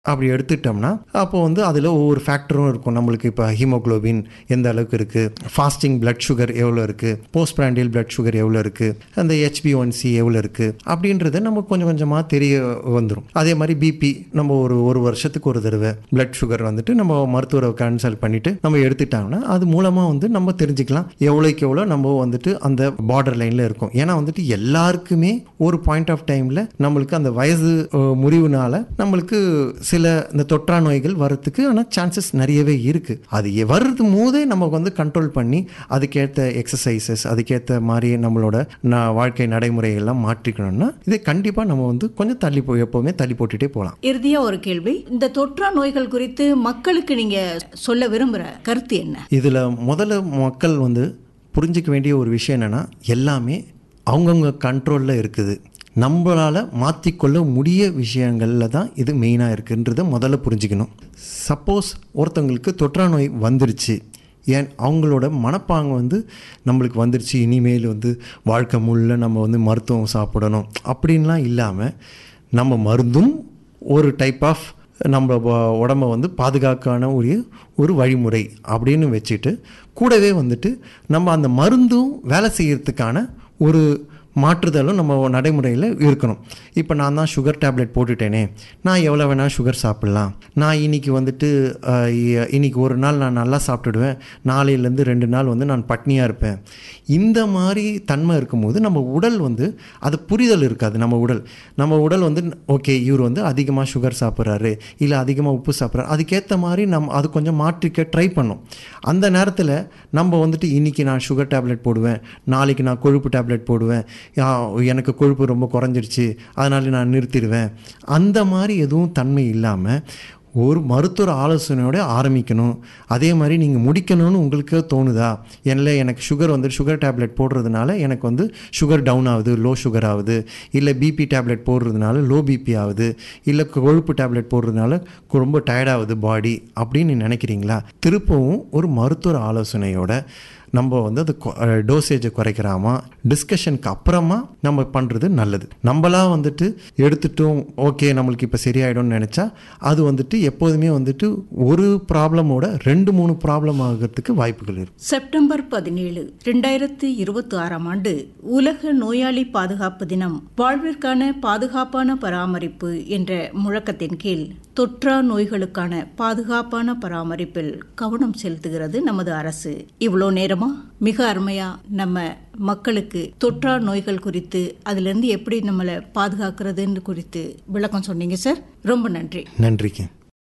அப்படி எடுத்துட்டோம்னா அப்போ வந்து அதில் ஒவ்வொரு ஃபேக்டரும் இருக்கும் நம்மளுக்கு இப்போ ஹீமோக்ளோபின் எந்த அளவுக்கு இருக்குது ஃபாஸ்டிங் பிளட் சுகர் எவ்வளோ இருக்குது போஸ்ட் பிராண்டியல் பிளட் சுகர் எவ்வளோ இருக்குது அந்த ஹெச்பி ஒன் சி எவ்வளோ இருக்குது அப்படின்றது நமக்கு கொஞ்சம் கொஞ்சமாக தெரிய வந்துடும் அதே மாதிரி பிபி நம்ம ஒரு ஒரு வருஷத்துக்கு ஒரு தடவை பிளட் சுகர் வந்துட்டு நம்ம மருத்துவரை கன்சல்ட் பண்ணிவிட்டு நம்ம எடுத்துட்டாங்கன்னா அது மூலமாக வந்து நம்ம தெரிஞ்சுக்கலாம் எவ்வளோக்கு எவ்வளோ நம்ம வந்துட்டு அந்த பார்டர் லைனில் இருக்கும் ஏன்னா வந்துட்டு எல்லாருக்குமே ஒரு பாயிண்ட் ஆஃப் டைமில் நம்மளுக்கு அந்த வயது அஹ், முறிவுனால நம்மளுக்கு சில இந்த தொற்றா நோய்கள் வரத்துக்கு ஆனால் சான்சஸ் நிறையவே இருக்குது அது எ- வர்றது போதே நமக்கு வந்து கண்ட்ரோல் பண்ணி அதுக்கேற்ற எக்ஸசைசஸ் அதுக்கேற்ற மாதிரி நம்மளோட ந- வாழ்க்கை நடைமுறையெல்லாம் மாற்றிக்கணும்னா இது கண்டிப்பாக நம்ம வந்து கொஞ்சம் தள்ளி போய் எப்போவுமே தள்ளி போட்டுட்டே போகலாம் இறுதியா ஒரு கேள்வி இந்த தொற்றா நோய்கள் குறித்து மக்களுக்கு நீங்க சொல்ல விரும்புற கருத்து என்ன இதில் முதல்ல மக்கள் வந்து புரிஞ்சிக்க வேண்டிய ஒரு விஷயம் என்னென்னா எல்லாமே அவங்கவுங்க கண்ட்ரோலில் இருக்குது நம்மளால் மாற்றிக்கொள்ள முடிய விஷயங்களில் தான் இது மெயினாக இருக்குன்றதை முதல்ல புரிஞ்சுக்கணும் சப்போஸ் ஒருத்தவங்களுக்கு தொற்றா நோய் வந்துருச்சு ஏன் அவங்களோட மனப்பாங்கு வந்து நம்மளுக்கு வந்துருச்சு இனிமேல் வந்து வாழ்க்கை முள்ள நம்ம வந்து மருத்துவம் சாப்பிடணும் அப்படின்லாம் இல்லாமல் நம்ம மருந்தும் ஒரு டைப் ஆஃப் நம்ம வ- உடம்ப வந்து பாதுகாக்கான ஒரு ஒரு வழிமுறை அப்படின்னு வச்சுட்டு கூடவே வந்துட்டு நம்ம அந்த மருந்தும் வேலை செய்யறதுக்கான ஒரு மாற்றுதலும் நம்ம நடைமுறையில் இருக்கணும் இப்போ நான் தான் சுகர் டேப்லெட் போட்டுட்டேனே நான் எவ்வளோ வேணால் சுகர் சாப்பிட்லாம் நான் இன்னைக்கு வந்துட்டு அஹ், இ- இன்னைக்கு ஒரு நாள் நான் நல்லா சாப்பிட்டுடுவேன் நாளையிலேருந்து ரெண்டு நாள் வந்து நான் பட்னியாக இருப்பேன் இந்த மாதிரி தன்மை இருக்கும்போது நம்ம உடல் வந்து அது புரிதல் இருக்காது நம்ம உடல் நம்ம உடல் வந்து ஓகே இவர் வந்து அதிகமாக சுகர் சாப்பிட்றாரு இல்லை அதிகமாக உப்பு சாப்பிட்றாரு அதுக்கேற்ற மாதிரி நம்ம அது கொஞ்சம் மாற்றிக்க ட்ரை பண்ணோம் அந்த நேரத்தில் நம்ம வந்துட்டு இன்றைக்கி நான் சுகர் டேப்லெட் போடுவேன் நாளைக்கு நான் கொழுப்பு டேப்லெட் போடுவேன் யா, எனக்கு கொழுப்பு ரொம்ப குறைஞ்சிருச்சு அதனால நான் நிறுத்திடுவேன் அந்த மாதிரி எதுவும் தன்மை இல்லாமல் ஒரு மருத்துவர் ஆலோசனையோட ஆரம்பிக்கணும் அதே மாதிரி நீங்கள் முடிக்கணும்னு உங்களுக்கு தோணுதா இல்லை எனக்கு சுகர் வந்து சுகர் டேப்லெட் போடுறதுனால எனக்கு வந்து சுகர் டவுன் ஆகுது லோ சுகர் ஆகுது இல்லை பிபி டேப்லெட் போடுறதுனால லோ பிபி ஆகுது இல்லை கொழுப்பு டேப்லெட் போடுறதுனால கொ- ரொம்ப டயர்டாகுது பாடி அப்படின்னு நினைக்கிறீங்களா திருப்பவும் ஒரு மருத்துவர் ஆலோசனையோட நம்ம வந்து அது டோசேஜை குறைக்கிறாமா டிஸ்கஷனுக்கு அப்புறமா நம்ம பண்ணுறது நல்லது நம்மளா வந்துட்டு எடுத்துட்டோம் ஓகே நம்மளுக்கு இப்போ சரியாயிடும்னு நினச்சா அது வந்துட்டு எப்போதுமே வந்துட்டு ஒரு ப்ராப்ளமோட ரெண்டு மூணு ப்ராப்ளம் ஆகிறதுக்கு வாய்ப்புகள் இருக்கு செப்டம்பர் பதினேழு ரெண்டாயிரத்து இருபத்தி ஆறாம் ஆண்டு உலக நோயாளி பாதுகாப்பு தினம் வாழ்விற்கான பாதுகாப்பான பராமரிப்பு என்ற முழக்கத்தின் கீழ் தொற்றா நோய்களுக்கான பாதுகாப்பான பராமரிப்பில் கவனம் செலுத்துகிறது நமது அரசு இவ்வளோ நேரமா மிக அருமையா நம்ம மக்களுக்கு தொற்றா நோய்கள் குறித்து அதிலிருந்து எப்படி நம்மளை பாதுகாக்கிறதுன்னு குறித்து விளக்கம் சொன்னீங்க சார் ரொம்ப நன்றி நன்றிக்கு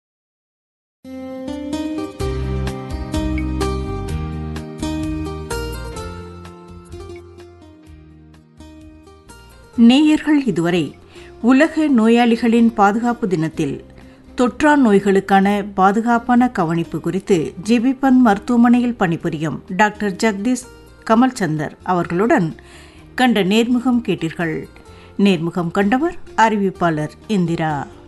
நேயர்கள் இதுவரை உலக நோயாளிகளின் பாதுகாப்பு தினத்தில் தொற்றா நோய்களுக்கான பாதுகாப்பான கவனிப்பு குறித்து ஜிபிபன் மருத்துவமனையில் பணிபுரியும் டாக்டர் ஜெகதீஷ் கமல்சந்தர் அவர்களுடன் கண்ட நேர்முகம் கேட்டீர்கள் நேர்முகம் கண்டவர் அறிவிப்பாளர் இந்திரா